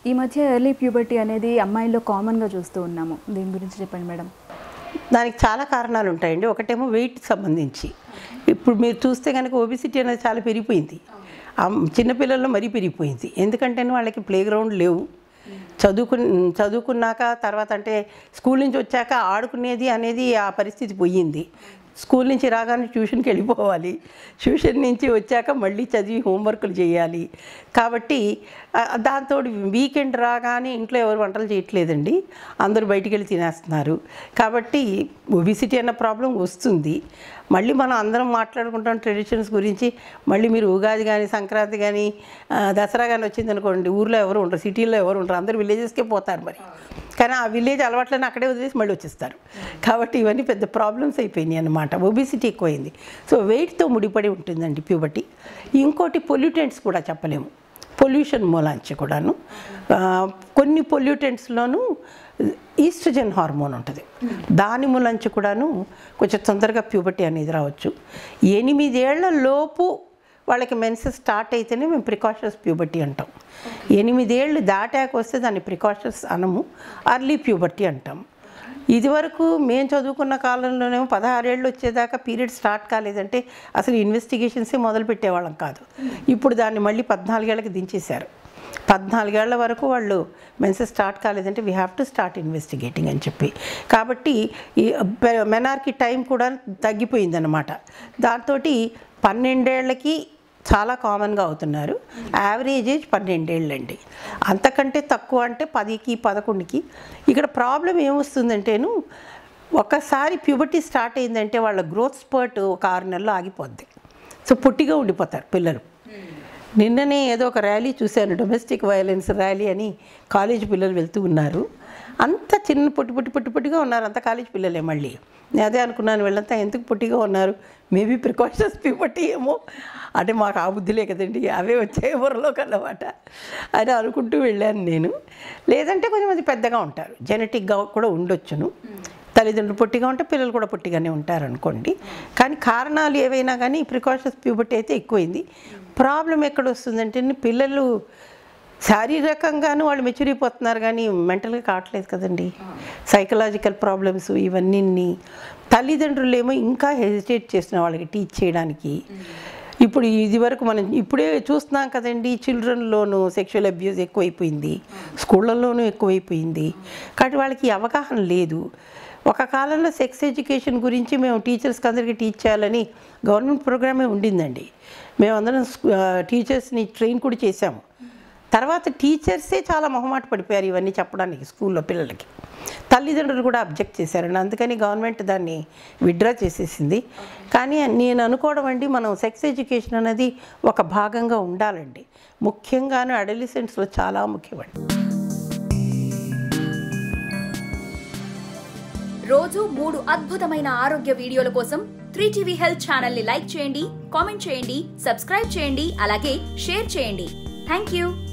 ఈ మధ్య early puberty అనేది అమ్మాయిల్లో కామన్గా చూస్తూ ఉన్నాము దీని గురించి చెప్పండి మేడం దానికి చాలా కారణాలు ఉంటాయండి ఒకటేమో వెయిట్ సంబంధించి ఇప్పుడు మీరు చూస్తే కనుక ఒబిసిటీ అనేది చాలా పెరిగిపోయింది అమ్- చిన్నపిల్లల్లో మరీ పెరిగిపోయింది ఎందుకంటే వాళ్ళకి ప్లే గ్రౌండ్ లేవు చదువుకు చదువుకున్నాక తర్వాత అంటే స్కూల్ నుంచి వచ్చాక ఆడుకునేది అనేది ఆ పరిస్థితి పోయింది స్కూల్ నుంచి రాగానే ట్యూషన్కి వెళ్ళిపోవాలి ట్యూషన్ నుంచి వచ్చాక మళ్ళీ చదివి హోంవర్క్లు చేయాలి కాబట్టి ఆ, దాంతో వీకెండ్ రాగానే ఇంట్లో ఎవరు వంటలు చేయట్లేదండి అందరూ బయటికి వెళ్ళి తినేస్తున్నారు కాబట్టి ఒబిసిటీ అన్న ప్రాబ్లం వస్తుంది మళ్ళీ మనం అందరం మాట్లాడుకుంటాం ట్రెడిషన్స్ గురించి మళ్ళీ మీరు ఉగాది కానీ సంక్రాంతి కానీ ఆ, దసరా కానీ వచ్చింది అనుకోండి ఊర్లో ఎవరు ఉండరు సిటీలో ఎవరు ఉండరు అందరూ విలేజెస్కే పోతారు మరి కానీ ఆ విలేజ్ అలవాట్లను అక్కడే వదిలేసి మళ్ళీ వచ్చేస్తారు కాబట్టి ఇవన్నీ పెద్ద ప్రాబ్లమ్స్ అయిపోయినాయి అనమాట ఒబిసిటీ ఎక్కువైంది సో వెయిట్తో ముడిపడి ఉంటుందండి ప్యూబర్టీ ఇంకోటి పొల్యూటెంట్స్ కూడా చెప్పలేము పొల్యూషన్ మూలాంచి కూడాను ఆ, కొన్ని పొల్యూటెంట్స్లోనూ ఈస్ట్రజన్ హార్మోన్ ఉంటుంది దాని మూలంచి కూడాను కొంచెం తొందరగా ప్యూబర్టీ అనేది రావచ్చు ఎనిమిదేళ్ల లోపు వాళ్ళకి మెన్సెస్ స్టార్ట్ అయితేనే మేము ప్రికాషన్స్ ప్యూబర్టీ అంటాం ఎనిమిదేళ్ళు దాటాక వస్తే దాన్ని ప్రికాషన్స్ అనము అర్లీ ప్యూబర్టీ అంటాం ఇదివరకు మేము చదువుకున్న కాలంలోనేమో పదహారేళ్ళు వచ్చేదాకా పీరియడ్ స్టార్ట్ కాలేదంటే అసలు ఇన్వెస్టిగేషన్సే మొదలు పెట్టేవాళ్ళం కాదు ఇప్పుడు దాన్ని మళ్ళీ పద్నాలుగేళ్ళకి దించేశారు పద్నాలుగేళ్ల వరకు వాళ్ళు మెన్సెస్ స్టార్ట్ కాలేదంటే we have to start investigating అని చెప్పి కాబట్టి ఈ మెనార్కి టైం కూడా తగ్గిపోయిందన్నమాట దాంతో పన్నెండేళ్లకి చాలా కామన్గా అవుతున్నారు యావరేజ్ ఏజ్ పన్నెండేళ్ళండి అంతకంటే తక్కువ అంటే పదికి పదకొండుకి ఇక్కడ ప్రాబ్లం ఏమొస్తుందంటేను ఒకసారి ప్యూబర్టీ స్టార్ట్ అయిందంటే వాళ్ళ గ్రోత్ స్పర్ట్ ఒక ఆరు నెలలు ఆగిపోద్ది సో పొట్టిగా ఉండిపోతారు పిల్లలు నిన్ననే ఏదో ఒక ర్యాలీ చూశాను డొమెస్టిక్ వైలెన్స్ ర్యాలీ అని కాలేజ్ పిల్లలు వెళ్తూ ఉన్నారు అంత చిన్న పొట్టి పొట్టి పొట్టి పొట్టిగా ఉన్నారు అంత కాలేజ్ పిల్లలే మళ్ళీ నేను అదే అనుకున్నాను వీళ్ళంతా ఎందుకు పొట్టిగా ఉన్నారు మేబీ ప్రికాషన్స్ పీపట్టి ఏమో అంటే మాకు ఆ బుద్ధిలే కదండి అవే వచ్చాయి బుర్రలోకి అన్నమాట అని అనుకుంటూ వెళ్ళాను నేను లేదంటే కొంచెం మంది పెద్దగా ఉంటారు జెనెటిక్గా కూడా ఉండొచ్చును తల్లిదండ్రులు పొట్టిగా ఉంటే పిల్లలు కూడా పొట్టిగానే ఉంటారు అనుకోండి కానీ కారణాలు ఏవైనా కానీ ప్రికాషన్స్ ప్యూబర్టీ అయితే ఎక్కువైంది ప్రాబ్లం ఎక్కడ వస్తుందంటే పిల్లలు శారీరకంగాను వాళ్ళు మెచ్యూర్ అయిపోతున్నారు కానీ మెంటల్గా కావట్లేదు కదండి సైకలాజికల్ ప్రాబ్లమ్స్ ఇవన్నీ తల్లిదండ్రులు ఏమో ఇంకా హెసిటేట్ చేసిన వాళ్ళకి టీచ్ చేయడానికి ఇప్పుడు ఇది వరకు మనం ఇప్పుడే చూస్తున్నాం కదండి చిల్డ్రన్లోనూ సెక్షువల్ అబ్యూస్ ఎక్కువైపోయింది స్కూళ్ళల్లోనూ ఎక్కువైపోయింది కాబట్టి వాళ్ళకి ఈ అవగాహన లేదు ఒక కాలంలో సెక్స్ ఎడ్యుకేషన్ గురించి మేము టీచర్స్కి అందరికీ టీచ్ చేయాలని గవర్నమెంట్ ప్రోగ్రామే ఉండిందండి మేమందరం స్కూ- ఆ, టీచర్స్ని ట్రైన్ కూడా చేశాము తర్వాత టీచర్సే చాలా మొహమాట పడిపోయారు ఇవన్నీ చెప్పడానికి స్కూల్లో పిల్లలకి తల్లిదండ్రులు కూడా అబ్జెక్ట్ చేశారండి అందుకని గవర్నమెంట్ దాన్ని విత్డ్రా చేసేసింది కానీ నేను అనుకోవడం అండి మనం సెక్స్ ఎడ్యుకేషన్ అనేది ఒక భాగంగా ఉండాలండి ముఖ్యంగాను అడలిసెంట్స్లో చాలా ముఖ్యమండి రోజు మూడు అద్భుతమైన ఆరోగ్య వీడియోల కోసం త్రీ టీవీ హెల్త్ ఛానల్ ని లైక్ చేయండి కామెంట్ చేయండి సబ్స్క్రైబ్ చేయండి అలాగే షేర్ చేయండి థ్యాంక్ యూ